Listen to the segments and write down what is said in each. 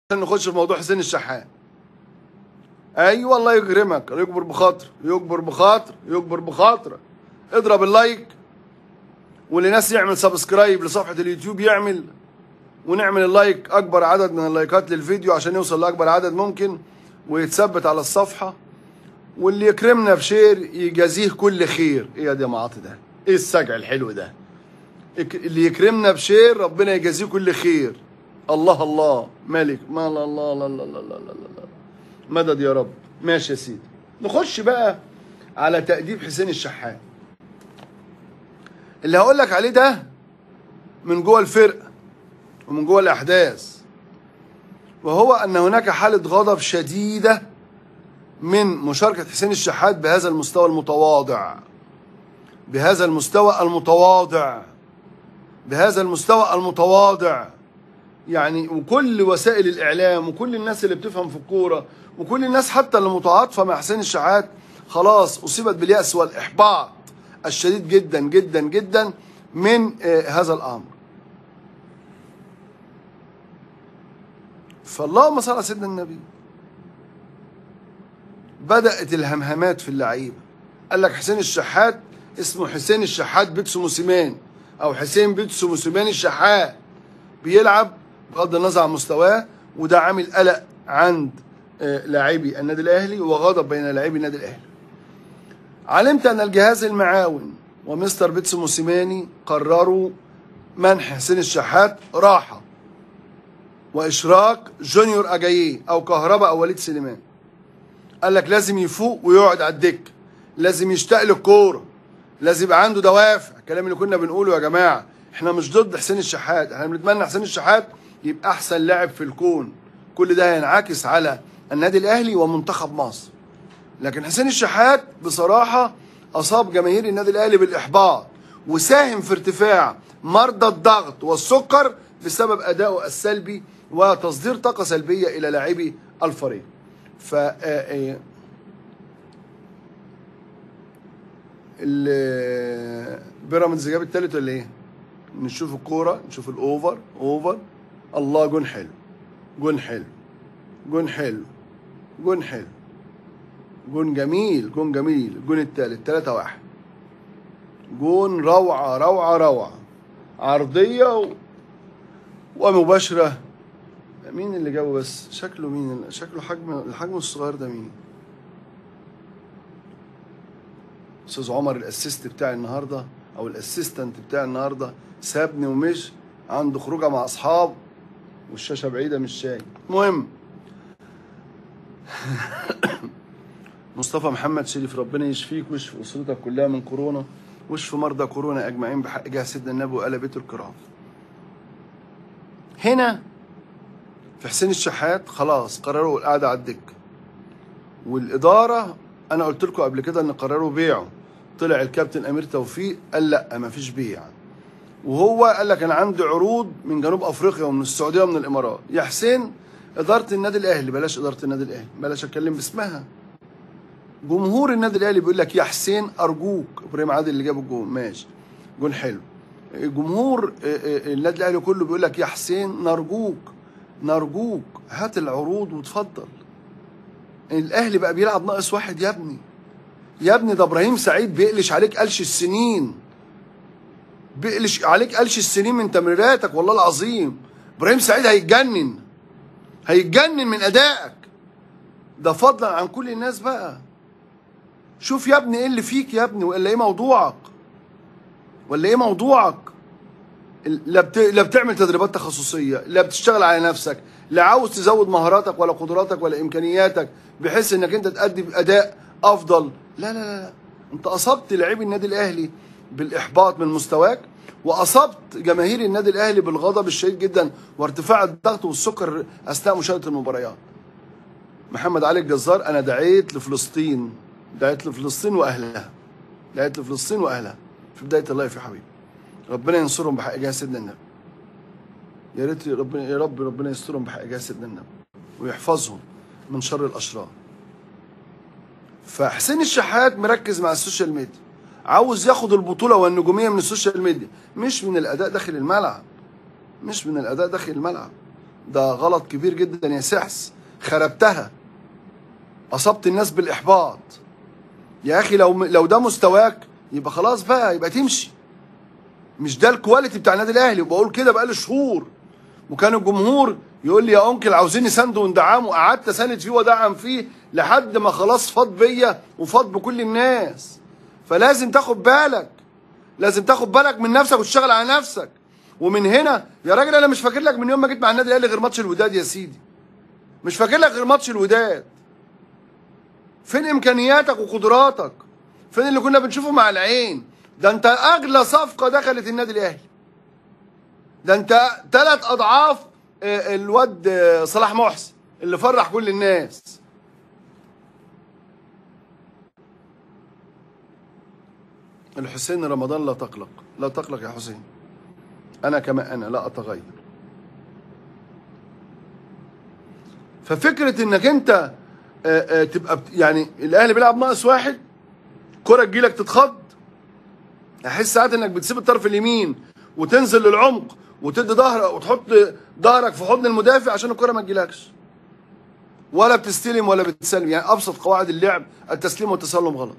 نخش في موضوع حسين الشحات ايوه الله يكرمك يكبر بخاطر يكبر بخاطر يكبر بخاطر اضرب اللايك واللي ناس يعمل سبسكرايب لصفحه اليوتيوب يعمل ونعمل اللايك اكبر عدد من اللايكات للفيديو عشان يوصل لاكبر عدد ممكن ويتثبت على الصفحه واللي يكرمنا بشير يجازيه كل خير ايه يا دي معاطي ده ايه السجع الحلو ده يك- اللي يكرمنا بشير ربنا يجازيه كل خير الله الله ملك ما الله الله الله الله الله الله الله الله مدد يا رب ماشي يا سيدي نخش بقى على تأديب حسين الشحات اللي هقول لك عليه ده من جوه الفرقة ومن جوه الأحداث وهو أن هناك حالة غضب شديدة من مشاركة حسين الشحات بهذا المستوى المتواضع بهذا المستوى المتواضع بهذا المستوى المتواضع يعني وكل وسائل الاعلام وكل الناس اللي بتفهم في الكوره وكل الناس حتى اللي متعاطفه مع حسين الشحات خلاص اصيبت بالياس والاحباط الشديد جدا جدا جدا من آه، هذا الامر. فاللهم صل على سيدنا النبي. بدات الهمهمات في اللعيبه. قال لك حسين الشحات اسمه حسين الشحات بيتسو موسيمان او حسين بيتسو موسيمان الشحات. بيلعب بغض النظر عن مستواه وده عامل قلق عند آه، لاعبي النادي الاهلي وغضب بين لاعبي النادي الاهلي. علمت ان الجهاز المعاون ومستر بيتسو موسيماني قرروا منح حسين الشحات راحه واشراك جونيور اجاييه او كهربا او وليد سليمان. قال لك لازم يفوق ويقعد على الدكه لازم يشتاق للكوره لازم يبقى عنده دوافع الكلام اللي كنا بنقوله يا جماعه احنا مش ضد حسين الشحات احنا بنتمنى حسين الشحات يبقى احسن لاعب في الكون كل ده هينعكس على النادي الاهلي ومنتخب مصر لكن حسين الشحات بصراحه اصاب جماهير النادي الاهلي بالاحباط وساهم في ارتفاع مرضى الضغط والسكر بسبب ادائه السلبي وتصدير طاقه سلبيه الى لاعبي الفريق ف آه، آه، ال- بيراميدز جاب التالت ولا ايه؟ نشوف الكوره نشوف الاوفر اوفر الله جون حلو جون حلو جون حلو جون حلو جون جميل جون جميل الجون التالت 3 واحد جون روعة روعة روعة عرضية و... ومباشرة مين اللي جابه بس شكله مين شكله حجم الحجم الصغير ده مين استاذ عمر الاسيست بتاعي النهارده او الاسيستنت بتاعي النهارده سابني ومش عنده خروجه مع اصحاب والشاشه بعيده مش شايف المهم مصطفى محمد شريف ربنا يشفيك ويشفي اسرتك كلها من كورونا ويشفي مرضى كورونا اجمعين بحق جاه سيدنا النبي وآل بيته الكرام هنا في حسين الشحات خلاص قرروا القعده على الدكه والاداره انا قلت لكم قبل كده ان قرروا بيعه طلع الكابتن امير توفيق قال لا مفيش بيع وهو قال لك انا عندي عروض من جنوب افريقيا ومن السعوديه ومن الامارات يا حسين اداره النادي الاهلي بلاش اداره النادي الاهلي بلاش اتكلم باسمها جمهور النادي الاهلي بيقول لك يا حسين ارجوك ابراهيم عادل اللي جاب الجون ماشي جون حلو جمهور آه، آه، النادي الاهلي كله بيقول لك يا حسين نرجوك نرجوك هات العروض وتفضل الاهلي بقى بيلعب ناقص واحد يا ابني يا ابني ده ابراهيم سعيد بيقلش عليك قلش السنين بيقلش عليك قلش السنين من تمريراتك والله العظيم ابراهيم سعيد هيتجنن هيتجنن من ادائك ده فضلا عن كل الناس بقى شوف يا ابني ايه اللي فيك يا ابني ولا ايه موضوعك ولا ايه موضوعك لا بت... لا بتعمل تدريبات تخصصيه لا بتشتغل على نفسك لا عاوز تزود مهاراتك ولا قدراتك ولا امكانياتك بحيث انك انت تأدي باداء افضل لا لا لا, لا. انت اصبت لاعبي النادي الاهلي بالاحباط من مستواك واصبت جماهير النادي الاهلي بالغضب الشديد جدا وارتفاع الضغط والسكر اثناء مشاهده المباريات محمد علي الجزار انا دعيت لفلسطين دعيت لفلسطين واهلها دعيت لفلسطين واهلها في بدايه اللايف يا حبيبي ربنا ينصرهم بحق جاه سيدنا النبي يا ريت ربنا يا رب ربنا يسترهم بحق جاه سيدنا النبي ويحفظهم من شر الاشرار فحسين الشحات مركز مع السوشيال ميديا عاوز ياخد البطوله والنجوميه من السوشيال ميديا مش من الاداء داخل الملعب مش من الاداء داخل الملعب ده غلط كبير جدا يا سحس خربتها اصبت الناس بالاحباط يا اخي لو لو ده مستواك يبقى خلاص بقى يبقى تمشي مش ده الكواليتي بتاع النادي الاهلي وبقول كده بقالي شهور وكان الجمهور يقول لي يا انكل عاوزين يساندوا وندعموا قعدت اساند فيه وادعم فيه لحد ما خلاص فاض بيا وفاض بكل الناس فلازم تاخد بالك لازم تاخد بالك من نفسك وتشتغل على نفسك ومن هنا يا راجل انا مش فاكر لك من يوم ما جيت مع النادي الاهلي غير ماتش الوداد يا سيدي مش فاكر لك غير ماتش الوداد فين امكانياتك وقدراتك فين اللي كنا بنشوفه مع العين ده انت اغلى صفقه دخلت النادي الاهلي ده انت ثلاث اضعاف آه، الواد آه، صلاح محسن اللي فرح كل الناس الحسين رمضان لا تقلق لا تقلق يا حسين انا كما انا لا اتغير ففكره انك انت آه، آه، تبقى بت- يعني الاهلي بيلعب ناقص واحد كره تجيلك تتخض احس ساعات انك بتسيب الطرف اليمين وتنزل للعمق وتدي ظهرك وتحط ظهرك في حضن المدافع عشان الكره ما تجيلكش ولا بتستلم ولا بتسلم يعني ابسط قواعد اللعب التسليم والتسلم غلط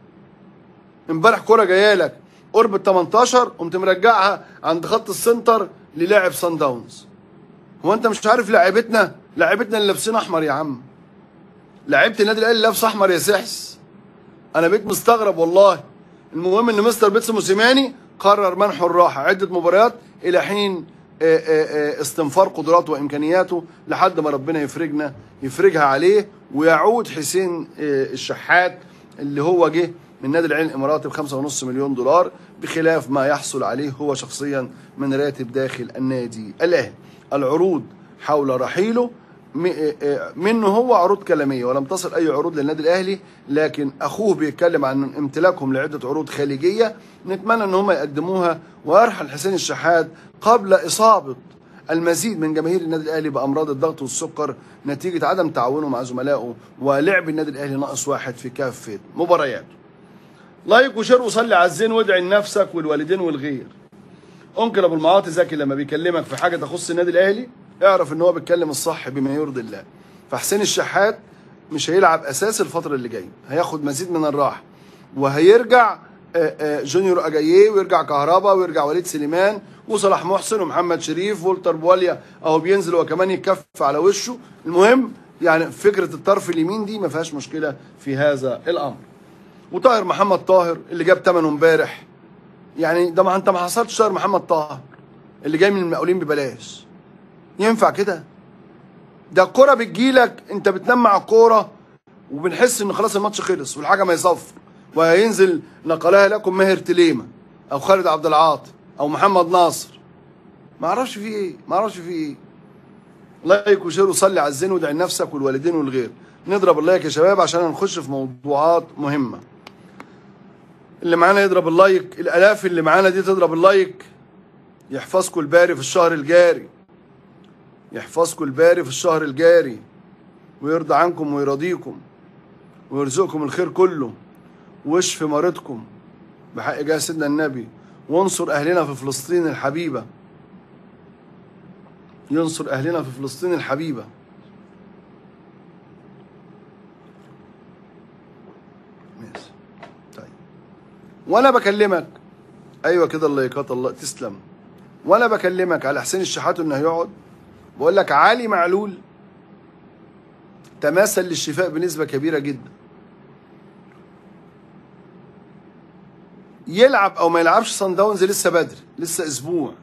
امبارح كره جايه لك قرب ال 18 قمت مرجعها عند خط السنتر للاعب سان داونز هو انت مش عارف لاعيبتنا لاعيبتنا اللي لابسين احمر يا عم لعيبه النادي الاهلي لابس احمر يا سحس انا بقيت مستغرب والله المهم ان مستر بيتس موسيماني قرر منحه الراحه عده مباريات الى حين آه، آه، آه، استنفار قدراته وامكانياته لحد ما ربنا يفرجنا يفرجها عليه ويعود حسين آه، الشحات اللي هو جه من النادي العين الاماراتي ب 5.5 مليون دولار بخلاف ما يحصل عليه هو شخصيا من راتب داخل النادي الاهلي العروض حول رحيله م- آه، آه، منه هو عروض كلاميه ولم تصل اي عروض للنادي الاهلي لكن اخوه بيتكلم عن امتلاكهم لعده عروض خليجيه نتمنى ان هم يقدموها ويرحل حسين الشحات قبل اصابه المزيد من جماهير النادي الاهلي بامراض الضغط والسكر نتيجه عدم تعاونه مع زملائه ولعب النادي الاهلي ناقص واحد في كافه مبارياته. لايك وشير وصلي على الزين وادعي لنفسك والوالدين والغير. انكل ابو المعاطي زكي لما بيكلمك في حاجه تخص النادي الاهلي اعرف ان هو بيتكلم الصح بما يرضي الله فحسين الشحات مش هيلعب اساس الفتره اللي جايه هياخد مزيد من الراحه وهيرجع آه، آه، جونيور اجاييه ويرجع كهربا ويرجع وليد سليمان وصلاح محسن ومحمد شريف وولتر بواليا اهو بينزل وكمان يكف على وشه المهم يعني فكره الطرف اليمين دي ما فيهاش مشكله في هذا الامر وطاهر محمد طاهر اللي جاب ثمنه امبارح يعني ده ما انت ما حصلتش طاهر محمد طاهر اللي جاي من المقاولين ببلاش ينفع كده ده الكرة بتجيلك انت بتنام مع الكورة وبنحس ان خلاص الماتش خلص والحكم هيصفر وهينزل نقلها لكم ماهر تليمة او خالد عبد العاطي او محمد ناصر ما اعرفش في ايه ما اعرفش في ايه لايك وشير وصلي على الزين وادعي لنفسك والوالدين والغير نضرب اللايك يا شباب عشان هنخش في موضوعات مهمه اللي معانا يضرب اللايك الالاف اللي معانا دي تضرب اللايك يحفظكم الباري في الشهر الجاري يحفظكم الباري في الشهر الجاري ويرضى عنكم ويرضيكم ويرزقكم الخير كله واشفي مريضكم بحق جاه سيدنا النبي وانصر اهلنا في فلسطين الحبيبه ينصر اهلنا في فلسطين الحبيبه ماشي طيب وانا بكلمك ايوه كده اللايكات الله تسلم وانا بكلمك على حسين الشحات انه هيقعد بقول لك علي معلول تماثل للشفاء بنسبه كبيره جدا يلعب او ما يلعبش صن داونز لسه بدري لسه اسبوع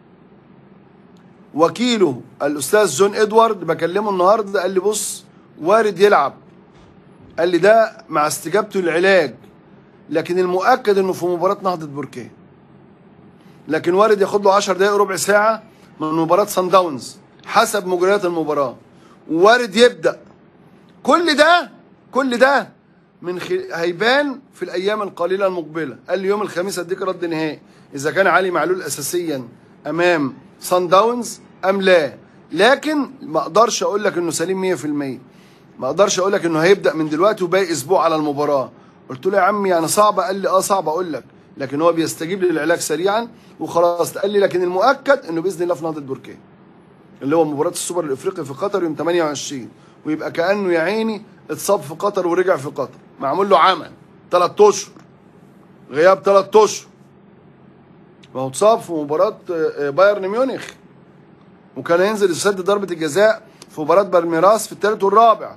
وكيله الاستاذ جون ادوارد بكلمه النهارده قال لي بص وارد يلعب قال لي ده مع استجابته للعلاج لكن المؤكد انه في مباراه نهضه بركان لكن وارد ياخد له 10 دقائق ربع ساعه من مباراه سان داونز حسب مجريات المباراه وارد يبدا كل ده كل ده من خ... هيبان في الايام القليله المقبله قال لي يوم الخميس اديك رد نهائي اذا كان علي معلول اساسيا امام سان داونز ام لا لكن ما اقدرش اقول لك انه سليم 100% ما اقدرش اقول لك انه هيبدا من دلوقتي وباقي اسبوع على المباراه قلت له يا عمي يعني صعبه قال لي اه صعب اقول لك لكن هو بيستجيب للعلاج سريعا وخلاص قال لي لكن المؤكد انه باذن الله في نهضه بركان اللي هو مباراه السوبر الافريقي في قطر يوم 28 ويبقى كانه يا عيني اتصاب في قطر ورجع في قطر معمول له عمل ثلاث اشهر غياب ثلاث اشهر ما هو اتصاب في مباراه آه، بايرن ميونخ وكان ينزل يسدد ضربه الجزاء في مباراه بالميراس في الثالث والرابع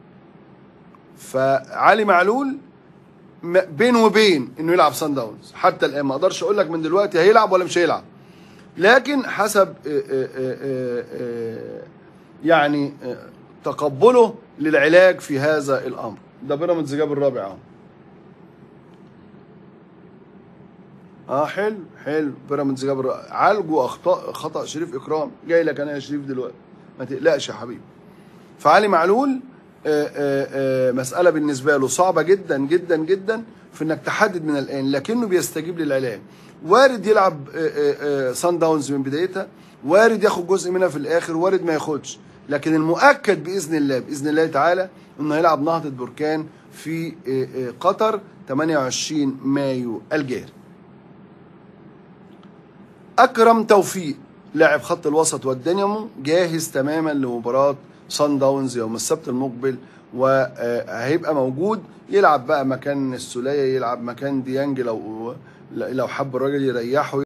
فعلي معلول م- بين وبين انه يلعب سان داونز حتى الان ما اقدرش اقول لك من دلوقتي هيلعب ولا مش هيلعب لكن حسب آه، آه، آه، آه، يعني آه، تقبله للعلاج في هذا الامر ده بيراميدز جاب الرابع اهو اه حلو حلو بيراميدز جاب الرابع عالجوا اخطاء خطا شريف اكرام جاي لك انا يا شريف دلوقتي ما تقلقش يا حبيبي فعلي معلول آه، آه، آه، مسألة بالنسبة له صعبة جدا جدا جدا في انك تحدد من الآن لكنه بيستجيب للعلاج وارد يلعب سان داونز من بدايتها وارد ياخد جزء منها في الآخر وارد ما ياخدش لكن المؤكد بإذن الله بإذن الله تعالى انه هيلعب نهضة بركان في آه، آه، قطر 28 مايو الجاري اكرم توفيق لاعب خط الوسط والدينامو جاهز تماما لمباراه صن داونز يوم السبت المقبل وهيبقى موجود يلعب بقى مكان السوليه يلعب مكان ديانج لو لو حب الراجل يريحه